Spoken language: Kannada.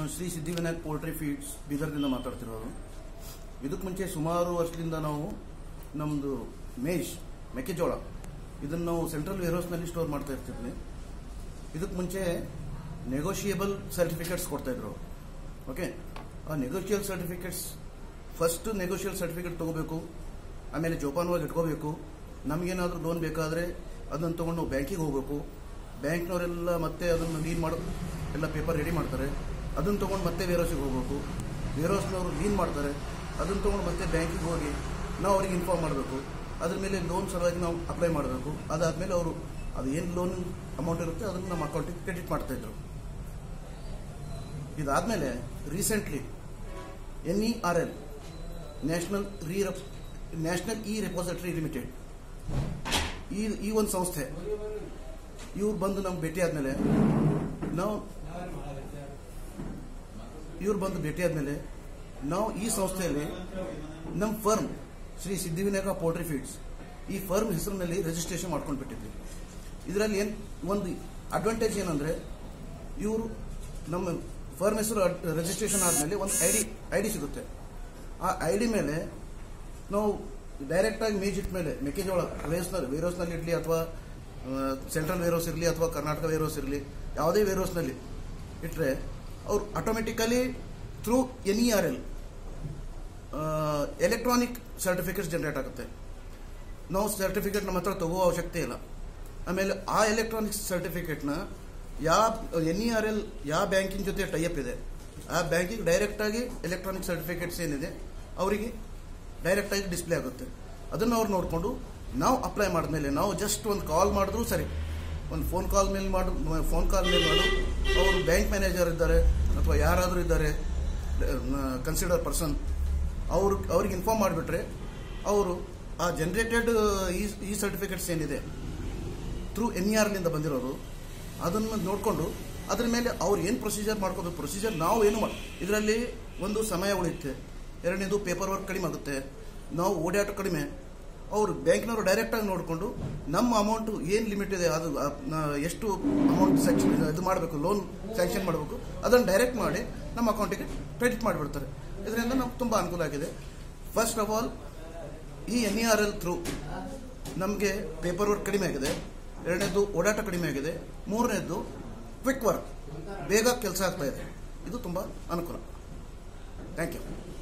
ಶ್ರೀ ಸಿದ್ಧಿವಿನಾಯಕ್ ಪೋಲ್ಟ್ರಿ ಫೀಡ್ಸ್ ಬೀದರ್ದಿಂದ ಮಾತಾಡ್ತಿರೋದು ಇದಕ್ಕೆ ಮುಂಚೆ ಸುಮಾರು ವರ್ಷದಿಂದ ನಾವು ನಮ್ಮದು ಮೇಷ್ ಮೆಕ್ಕೆಜೋಳ ಇದನ್ನು ನಾವು ಸೆಂಟ್ರಲ್ ವೇರ್ಹೌಸ್ನಲ್ಲಿ ಸ್ಟೋರ್ ಮಾಡ್ತಾ ಇರ್ತಿದ್ವಿ ಇದಕ್ಕೆ ಮುಂಚೆ ನೆಗೋಷಿಯೇಬಲ್ ಸರ್ಟಿಫಿಕೇಟ್ಸ್ ಕೊಡ್ತಾಯಿದ್ರು ಓಕೆ ಆ negotiable certificates first negotiable certificate ತೊಗೋಬೇಕು ಆಮೇಲೆ ಜೋಪಾನವಾಗಿ ಇಟ್ಕೋಬೇಕು ನಮಗೇನಾದರೂ ಲೋನ್ ಬೇಕಾದರೆ ಅದನ್ನು ತೊಗೊಂಡು ನಾವು ಬ್ಯಾಂಕಿಗೆ ಹೋಗಬೇಕು ಬ್ಯಾಂಕ್ನವರೆಲ್ಲ ಮತ್ತೆ ಅದನ್ನು ಲೀನ್ ಮಾಡೋ ಎಲ್ಲ ಪೇಪರ್ ರೆಡಿ ಮಾಡ್ತಾರೆ ಅದನ್ನು ತೊಗೊಂಡು ಮತ್ತೆ ವೇರೋಸಿಗೆ ಹೋಗಬೇಕು ವೇರೋಸ್ನವರು ಲೀನ್ ಮಾಡ್ತಾರೆ ಅದನ್ನು ತೊಗೊಂಡು ಮತ್ತೆ ಬ್ಯಾಂಕಿಗೆ ಹೋಗಿ ನಾವು ಅವ್ರಿಗೆ ಇನ್ಫಾರ್ಮ್ ಮಾಡಬೇಕು ಅದ್ರ ಮೇಲೆ ಲೋನ್ ಸಲುವಾಗಿ ನಾವು ಅಪ್ಲೈ ಮಾಡಬೇಕು ಅದಾದಮೇಲೆ ಅವರು ಅದು ಏನು ಲೋನ್ ಅಮೌಂಟ್ ಇರುತ್ತೆ ಅದನ್ನು ನಮ್ಮ ಅಕೌಂಟಿಗೆ ಕ್ರೆಡಿಟ್ ಮಾಡ್ತಾಯಿದ್ರು ಇದಾದಮೇಲೆ recently N E R L national re national e repository limited ಈ ಈ ಒಂದು ಸಂಸ್ಥೆ ಇವ್ರು ಬಂದು ನಮ್ಗೆ ಭೇಟಿ ಆದಮೇಲೆ ನಾವು ಇವ್ರು ಬಂದು ಭೇಟಿ ಆದಮೇಲೆ ನಾವು ಈ ಸಂಸ್ಥೆಯಲ್ಲಿ ನಮ್ಮ firm Shri Siddhivinayaka poultry feeds ಈ ಫರ್ಮ್ ಹೆಸರಿನಲ್ಲಿ ರಿಜಿಸ್ಟ್ರೇಷನ್ ಮಾಡ್ಕೊಂಡು ಬಿಟ್ಟಿದ್ವಿ ಇದರಲ್ಲಿ ಏನು ಒಂದು ಅಡ್ವಾಂಟೇಜ್ ಏನಂದರೆ ಇವರು ನಮ್ಮ ಫರ್ಮ್ ಹೆಸರು ರಿಜಿಸ್ಟ್ರೇಷನ್ ಆದಮೇಲೆ ಒಂದು ಐ ಡಿ ಐ ಡಿ ಸಿಗುತ್ತೆ ಆ ಐ ಡಿ ಮೇಲೆ ನಾವು ಡೈರೆಕ್ಟಾಗಿ ಮೇಜಿಟ್ ಮೇಲೆ ಮೆಕ್ಕೆಜೋಳ ವೇರ್ಸ್ನಲ್ಲಿ ವೇರ್ಹೌಸ್ನಲ್ಲಿ ಇರಲಿ ಅಥವಾ ಸೆಂಟ್ರಲ್ ವೇರ್ಹೌಸ್ ಇರಲಿ ಅಥವಾ ಕರ್ನಾಟಕ ವೇರ್ಹೌಸ್ ಇರಲಿ ಯಾವುದೇ ವೇರ್ಹೌಸ್ನಲ್ಲಿ ಇಟ್ಟರೆ ಅವ್ರು automatically through N E R L electronic certificates generate ಆಗುತ್ತೆ ನಾವು ಸರ್ಟಿಫಿಕೇಟ್ ನಮ್ಮ ಹತ್ರ ತಗೋ ಅವಶ್ಯಕತೆ ಇಲ್ಲ ಆಮೇಲೆ ಆ ಎಲೆಕ್ಟ್ರಾನಿಕ್ ಸರ್ಟಿಫಿಕೇಟ್ನ ಯಾವ ಎನ್ ಇ ಆರ್ ಎಲ್ ಯಾವ ಬ್ಯಾಂಕಿನ ಜೊತೆ ಟೈಅಪ್ ಇದೆ ಆ ಬ್ಯಾಂಕಿಗೆ ಡೈರೆಕ್ಟಾಗಿ ಎಲೆಕ್ಟ್ರಾನಿಕ್ ಸರ್ಟಿಫಿಕೇಟ್ಸ್ ಏನಿದೆ ಅವರಿಗೆ ಡೈರೆಕ್ಟಾಗಿ ಡಿಸ್ಪ್ಲೇ ಆಗುತ್ತೆ ಅದನ್ನು ಅವ್ರು ನೋಡಿಕೊಂಡು ನಾವು ಅಪ್ಲೈ ಮಾಡಿದ್ಮೇಲೆ ನಾವು ಜಸ್ಟ್ ಒಂದು ಕಾಲ್ ಮಾಡಿದ್ರು ಸರಿ ಒಂದು ಫೋನ್ ಕಾಲ್ ಮೇಲೆ ಮಾಡು ಫೋನ್ ಕಾಲ್ ಮೇಲೆ ಮಾಡು ಅವರು ಬ್ಯಾಂಕ್ ಮ್ಯಾನೇಜರ್ ಇದ್ದಾರೆ ಅಥವಾ ಯಾರಾದರೂ ಇದ್ದಾರೆ ಕನ್ಸಿಡರ್ ಪರ್ಸನ್ ಅವ್ರು ಅವ್ರಿಗೆ ಇನ್ಫಾರ್ಮ್ ಮಾಡಿಬಿಟ್ರೆ ಅವರು ಆ ಜನರೇಟೆಡ್ ಈ ಈ ಸರ್ಟಿಫಿಕೇಟ್ಸ್ ಏನಿದೆ ಥ್ರೂ ಎನ್ ಇ ಆರ್ನಿಂದ ಬಂದಿರೋದು ಅದನ್ನು ನೋಡಿಕೊಂಡು ಅದ್ರ ಮೇಲೆ ಅವ್ರು ಏನು ಪ್ರೊಸೀಜರ್ ಮಾಡ್ಕೋಬೇಕು ಪ್ರೊಸೀಜರ್ ನಾವು ಏನು ಮಾಡಿ ಇದರಲ್ಲಿ ಒಂದು ಸಮಯ ಉಳಿಯುತ್ತೆ ಎರಡನೇದು ಪೇಪರ್ ವರ್ಕ್ ಕಡಿಮೆ ಆಗುತ್ತೆ ನಾವು ಓಡಾಟ ಕಡಿಮೆ ಅವರು ಬ್ಯಾಂಕ್ನವರು ಡೈರೆಕ್ಟಾಗಿ ನೋಡಿಕೊಂಡು ನಮ್ಮ ಅಮೌಂಟು ಏನು ಲಿಮಿಟ್ ಇದೆ ಅದು ಆ, ನ- ಎಷ್ಟು ಅಮೌಂಟ್ ಸ್ಯಾಂಕ್ಷನ್ ಇದು ಮಾಡಬೇಕು ಲೋನ್ ಸ್ಯಾಂಕ್ಷನ್ ಮಾಡಬೇಕು ಅದನ್ನು ಡೈರೆಕ್ಟ್ ಮಾಡಿ ನಮ್ಮ ಅಕೌಂಟಿಗೆ ಕ್ರೆಡಿಟ್ ಮಾಡಿಬಿಡ್ತಾರೆ ಇದರಿಂದ ನಮ್ಗೆ ತುಂಬ ಅನುಕೂಲ ಆಗಿದೆ ಫಸ್ಟ್ ಆಫ್ ಆಲ್ ಈ N E R L through ನಮಗೆ ಪೇಪರ್ ವರ್ಕ್ ಕಡಿಮೆ ಆಗಿದೆ ಎರಡನೇದು ಓಡಾಟ ಕಡಿಮೆ ಆಗಿದೆ ಮೂರನೇದು ಕ್ವಿಕ್ ವರ್ಕ್ ಬೇಗ ಕೆಲಸ ಆಗ್ತಾ ಇದೆ ಇದು ತುಂಬ ಅನುಕೂಲ ಥ್ಯಾಂಕ್ ಯು